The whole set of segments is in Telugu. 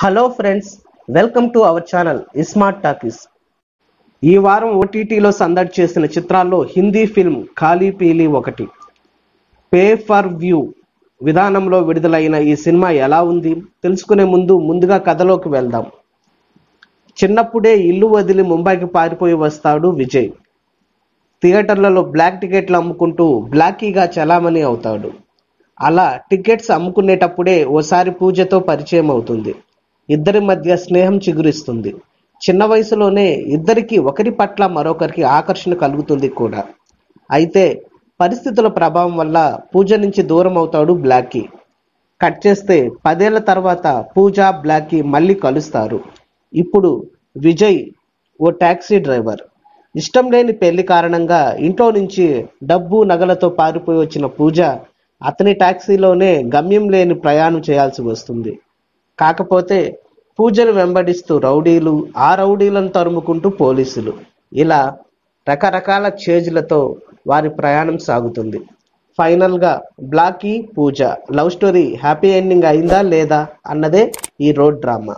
hello friends welcome to our channel smart talkies ఈ వారం ఓటీటీలో సందడి చేసిన చిత్రాల్లో హిందీ ఫిల్మ్ ఖాళీ పీలీ ఒకటి పే ఫర్ వ్యూ విధానంలో విడుదలైన ఈ సినిమా ఎలా ఉంది తెలుసుకునే ముందు ముందుగా కథలోకి వెళ్దాం చిన్నప్పుడే ఇల్లు వదిలి ముంబైకి పారిపోయి వస్తాడు విజయ్ థియేటర్లలో బ్లాక్ టికెట్లు అమ్ముకుంటూ బ్లాకీగా చలామణి అవుతాడు అలా టికెట్స్ అమ్ముకునేటప్పుడే ఓసారి పూజతో పరిచయం అవుతుంది ఇద్దరి మధ్య స్నేహం చిగురిస్తుంది చిన్న వయసులోనే ఇద్దరికి ఒకరి పట్ల మరొకరికి ఆకర్షణ కలుగుతుంది కూడా అయితే పరిస్థితుల ప్రభావం వల్ల పూజ నుంచి దూరం అవుతాడు బ్లాకీ కట్ చేస్తే పదేళ్ల తర్వాత పూజ బ్లాకీ మళ్ళీ కలుస్తారు ఇప్పుడు విజయ్ ఓ టాక్సీ డ్రైవర్ ఇష్టం లేని పెళ్లి కారణంగా ఇంట్లో నుంచి డబ్బు నగలతో పారిపోయి వచ్చిన పూజ అతని టాక్సీలోనే గమ్యం లేని ప్రయాణం చేయాల్సి వస్తుంది కాకపోతే పూజను వెంబడిస్తూ రౌడీలు ఆ రౌడీలను తరుముకుంటూ పోలీసులు ఇలా రకరకాల చేజ్లతో వారి ప్రయాణం సాగుతుంది ఫైనల్గా Blackie Pooja love story happy ending అయిందా లేదా అన్నదే ఈ రోడ్ డ్రామా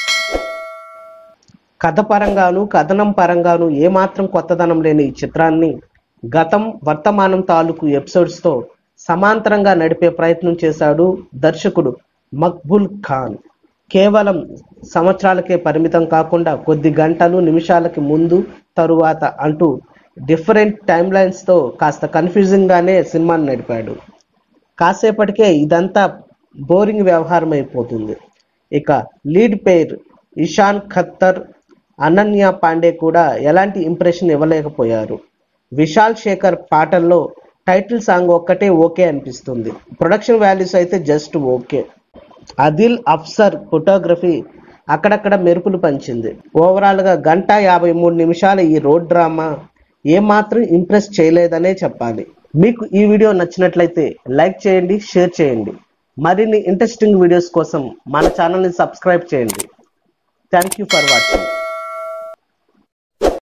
కథ పరంగాను కథనం పరంగాను ఏమాత్రం కొత్తదనం లేని ఈ చిత్రాన్ని గతం వర్తమానం తాలూకు ఎపిసోడ్స్తో సమాంతరంగా నడిపే ప్రయత్నం చేశాడు దర్శకుడు మక్బుల్ ఖాన్ కేవలం సంవత్సరాలకే పరిమితం కాకుండా కొద్ది గంటలు నిమిషాలకి ముందు తరువాత అంటూ డిఫరెంట్ టైమ్ లైన్స్తో కాస్త కన్ఫ్యూజింగ్గానే సినిమాని నడిపాడు కాసేపటికే ఇదంతా బోరింగ్ వ్యవహారం అయిపోతుంది ఇక లీడ్ పేర్ ఇషాన్ ఖత్తర్ అనన్య పాండే కూడా ఎలాంటి ఇంప్రెషన్ ఇవ్వలేకపోయారు విశాల్ శేఖర్ పాటల్లో టైటిల్ సాంగ్ ఒక్కటే ఓకే అనిపిస్తుంది ప్రొడక్షన్ వాల్యూస్ అయితే just okay Adil Afsar photography అక్కడక్కడ మెరుపులు పంచింది ఓవరాల్గా గంట యాభై మూడు నిమిషాల ఈ రోడ్ డ్రామా ఏమాత్రం ఇంప్రెస్ చేయలేదనే చెప్పాలి మీకు ఈ వీడియో నచ్చినట్లయితే లైక్ చేయండి షేర్ చేయండి మరిన్ని ఇంట్రెస్టింగ్ వీడియోస్ కోసం మన ఛానల్ని సబ్స్క్రైబ్ చేయండి థ్యాంక్ యూ ఫర్ వాచింగ్